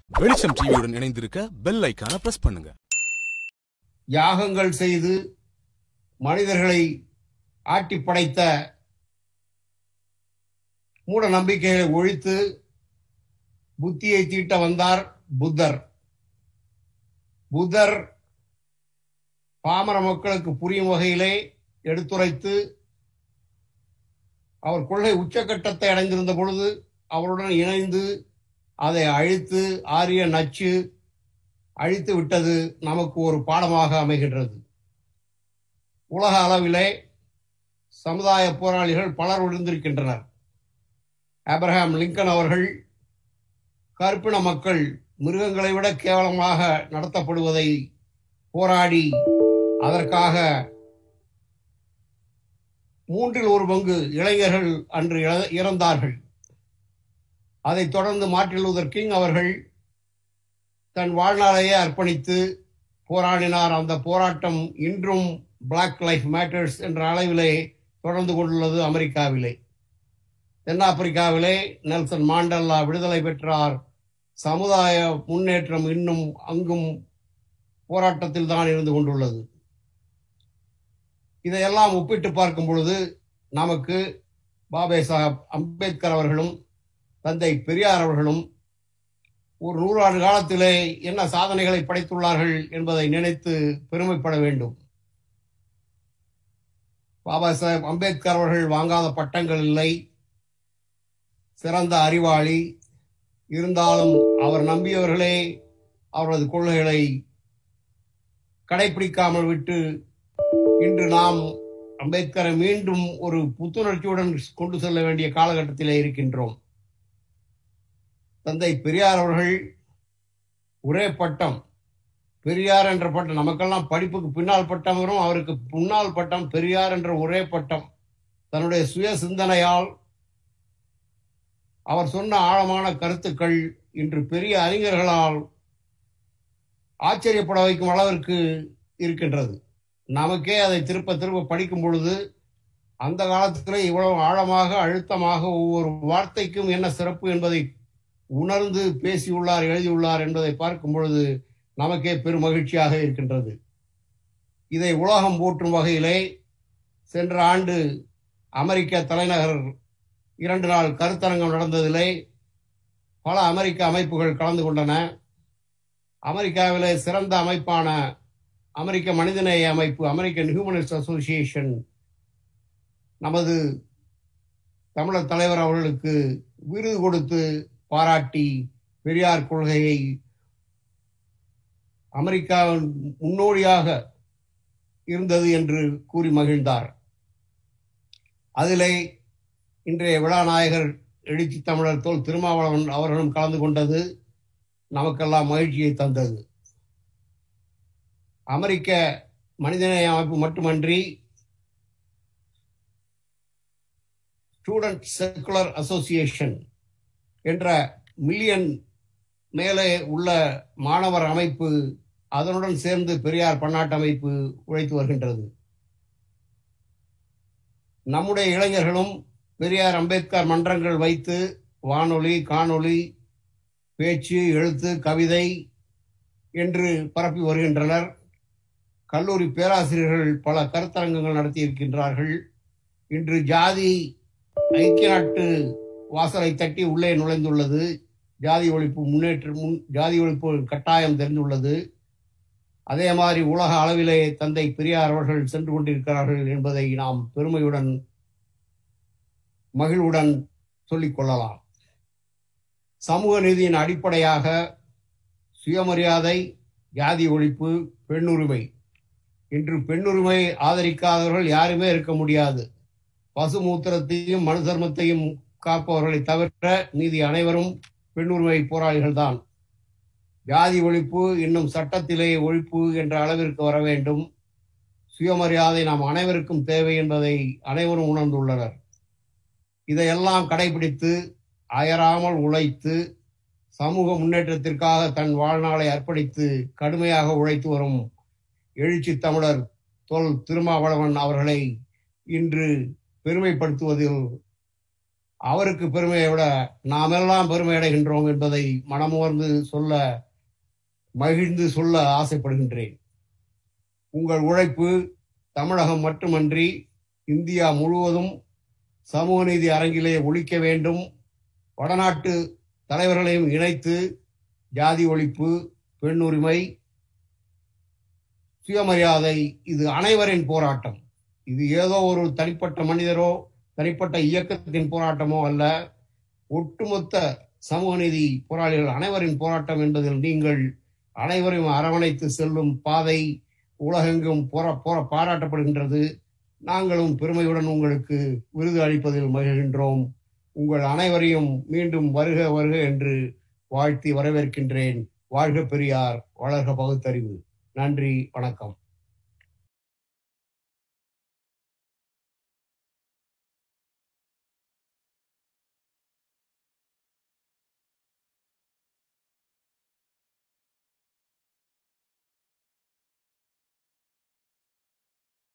வெளிச்சம் டிவியுடன் இணைந்திருக்க பெல் ஐக்கான பிரஸ் பண்ணுங்க யாகங்கள் செய்து மனிதர்களை ஆட்டி படைத்த மூட நம்பிக்கைகளை ஒழித்து புத்தியை தீட்ட வந்தார் புத்தர் புத்தர் பாமர மக்களுக்கு புரியும் வகையிலே எடுத்துரைத்து அவர் கொள்கை உச்சக்கட்டத்தை அடைந்திருந்த பொழுது அவருடன் இணைந்து அதை அழித்து ஆரிய நச்சு அழித்து விட்டது நமக்கு ஒரு பாடமாக அமைகின்றது உலக அளவிலே சமுதாய போராளிகள் பலர் விழுந்திருக்கின்றனர் ஆப்ரஹாம் லிங்கன் அவர்கள் கருப்பின மக்கள் மிருகங்களை விட கேவலமாக நடத்தப்படுவதை போராடி அதற்காக மூன்றில் ஒரு பங்கு இளைஞர்கள் அன்று இழ- இறந்தார்கள் அதைத் தொடர்ந்து மார்ட்டின் லூதர் கிங் அவர்கள் தன் வாழ்நாளையே அர்ப்பணித்து போராடினார் அந்த போராட்டம் இன்றும் பிளாக் லைஃப் மேட்டர்ஸ் என்ற அளவிலே தொடர்ந்து கொண்டுள்ளது அமெரிக்காவிலே தென்னாப்பிரிக்காவிலே நெல்சன் மாண்டல்லா விடுதலை பெற்றார் சமுதாய முன்னேற்றம் இன்னும் அங்கும் போராட்டத்தில் தான் இருந்து கொண்டுள்ளது இதையெல்லாம் ஒப்பிட்டு பார்க்கும் பொழுது நமக்கு பாபே சாஹப் அம்பேத்கர் அவர்களும் தந்தை பெரியார் அவர்களும் ஒரு நூறாண்டு காலத்திலே என்ன சாதனைகளை படைத்துள்ளார்கள் என்பதை நினைத்து பெருமைப்பட வேண்டும் பாபா சாஹேப் அம்பேத்கர் அவர்கள் வாங்காத பட்டங்கள் இல்லை சிறந்த அறிவாளி இருந்தாலும் அவர் நம்பியவர்களே அவரது கொள்கைகளை கடைபிடிக்காமல் விட்டு இன்று நாம் அம்பேத்கரை மீண்டும் ஒரு புத்துணர்ச்சியுடன் கொண்டு செல்ல வேண்டிய காலகட்டத்திலே இருக்கின்றோம் தந்தை பெரியார் அவர்கள் ஒரே பட்டம் பெரியார் என்ற பட்டம் நமக்கெல்லாம் படிப்புக்கு பின்னால் பட்டம் வரும் அவருக்கு முன்னால் பட்டம் பெரியார் என்ற ஒரே பட்டம் தன்னுடைய சுய சிந்தனையால் அவர் சொன்ன ஆழமான கருத்துக்கள் இன்று பெரிய அறிஞர்களால் ஆச்சரியப்பட வைக்கும் அளவிற்கு இருக்கின்றது நமக்கே அதை திருப்ப திருப்ப படிக்கும் பொழுது அந்த காலத்திலே இவ்வளவு ஆழமாக அழுத்தமாக ஒவ்வொரு வார்த்தைக்கும் என்ன சிறப்பு என்பதை உணர்ந்து பேசியுள்ளார் எழுதியுள்ளார் என்பதை பார்க்கும் பொழுது நமக்கே பெரும் மகிழ்ச்சியாக இருக்கின்றது இதை உலகம் போற்றும் வகையிலே சென்ற ஆண்டு அமெரிக்க தலைநகர் இரண்டு நாள் கருத்தரங்கம் நடந்ததிலே பல அமெரிக்க அமைப்புகள் கலந்து கொண்டன அமெரிக்காவிலே சிறந்த அமைப்பான அமெரிக்க மனிதநேய அமைப்பு அமெரிக்கன் ஹியூமனிஸ்ட் அசோசியேஷன் நமது தமிழர் தலைவர் அவர்களுக்கு விருது கொடுத்து பாராட்டி பெரியார் கொள்கையை அமெரிக்காவின் முன்னோடியாக இருந்தது என்று கூறி மகிழ்ந்தார் அதிலே இன்றைய விழா நாயகர் எழுச்சி தமிழர் தோல் திருமாவளவன் அவர்களும் கலந்து கொண்டது நமக்கெல்லாம் மகிழ்ச்சியை தந்தது அமெரிக்க மனிதநேய அமைப்பு மட்டுமன்றி ஸ்டூடெண்ட் செக்குலர் அசோசியேஷன் என்ற மில்லியன் மேலே உள்ள மாணவர் அமைப்பு அதனுடன் சேர்ந்து பெரியார் பன்னாட்டு அமைப்பு உழைத்து வருகின்றது நம்முடைய இளைஞர்களும் பெரியார் அம்பேத்கர் மன்றங்கள் வைத்து வானொலி காணொளி பேச்சு எழுத்து கவிதை என்று பரப்பி வருகின்றனர் கல்லூரி பேராசிரியர்கள் பல கருத்தரங்கங்கள் நடத்தி இருக்கின்றார்கள் இன்று ஜாதி ஐக்கிய நாட்டு வாசலை தட்டி உள்ளே நுழைந்துள்ளது ஜாதி ஒழிப்பு முன்னேற்ற முன் ஜாதி ஒழிப்பு கட்டாயம் தெரிந்துள்ளது அதே மாதிரி உலக அளவிலே தந்தை பெரியார் அவர்கள் சென்று கொண்டிருக்கிறார்கள் என்பதை நாம் பெருமையுடன் மகிழ்வுடன் சொல்லிக் கொள்ளலாம் சமூக நீதியின் அடிப்படையாக சுயமரியாதை ஜாதி ஒழிப்பு பெண்ணுரிமை இன்று பெண்ணுரிமை ஆதரிக்காதவர்கள் யாருமே இருக்க முடியாது பசுமூத்திரத்தையும் மனு தர்மத்தையும் காப்பவர்களை தவிர நீதி அனைவரும் பெண்ணுரிமை போராளிகள் தான் ஜாதி ஒழிப்பு இன்னும் சட்டத்திலே ஒழிப்பு என்ற அளவிற்கு வர வேண்டும் சுயமரியாதை நாம் அனைவருக்கும் தேவை என்பதை அனைவரும் உணர்ந்துள்ளனர் இதையெல்லாம் கடைபிடித்து அயராமல் உழைத்து சமூக முன்னேற்றத்திற்காக தன் வாழ்நாளை அர்ப்பணித்து கடுமையாக உழைத்து வரும் எழுச்சி தமிழர் தொல் திருமாவளவன் அவர்களை இன்று பெருமைப்படுத்துவதில் அவருக்கு பெருமையை விட நாமெல்லாம் பெருமை அடைகின்றோம் என்பதை மனமுவர்ந்து சொல்ல மகிழ்ந்து சொல்ல ஆசைப்படுகின்றேன் உங்கள் உழைப்பு தமிழகம் மட்டுமன்றி இந்தியா முழுவதும் சமூக நீதி அரங்கிலே ஒழிக்க வேண்டும் வடநாட்டு தலைவர்களையும் இணைத்து ஜாதி ஒழிப்பு பெண் உரிமை சுயமரியாதை இது அனைவரின் போராட்டம் இது ஏதோ ஒரு தனிப்பட்ட மனிதரோ தனிப்பட்ட இயக்கத்தின் போராட்டமோ அல்ல ஒட்டுமொத்த சமூக நீதி போராளிகள் அனைவரின் போராட்டம் என்பதில் நீங்கள் அனைவரையும் அரவணைத்து செல்லும் பாதை உலகெங்கும் போரா போரா பாராட்டப்படுகின்றது நாங்களும் பெருமையுடன் உங்களுக்கு விருது அளிப்பதில் மகிழ்கின்றோம் உங்கள் அனைவரையும் மீண்டும் வருக வருக என்று வாழ்த்தி வரவேற்கின்றேன் வாழ்க பெரியார் வளர்க பகுத்தறிவு நன்றி வணக்கம்